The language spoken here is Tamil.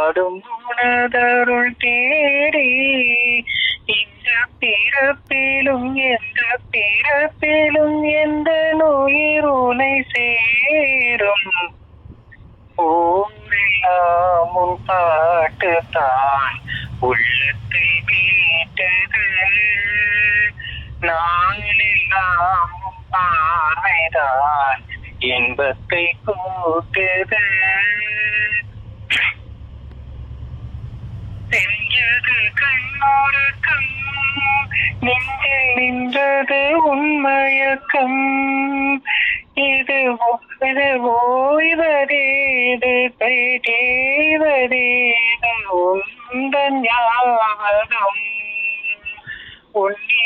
நாடும் உனதருள் தேடி இந்த பிறப்பிலும் எந்த பிறப்பிலும் எந்த நோயிர் உனை சேரும் ஊரெல்லாம் உன் பாட்டு தான் உள்ளத்தை மீட்டது நாளெல்லாம் உன் பார்வைதான் இன்பத்தை கூட்டுது செஞ்சது கண்ணோரக்கம் நெஞ்சில் நின்றது உண்மயக்கம் இது ஓ- இது ஓய்வதேது கைதேவதேது உந்தன் ஞாபகம் உன்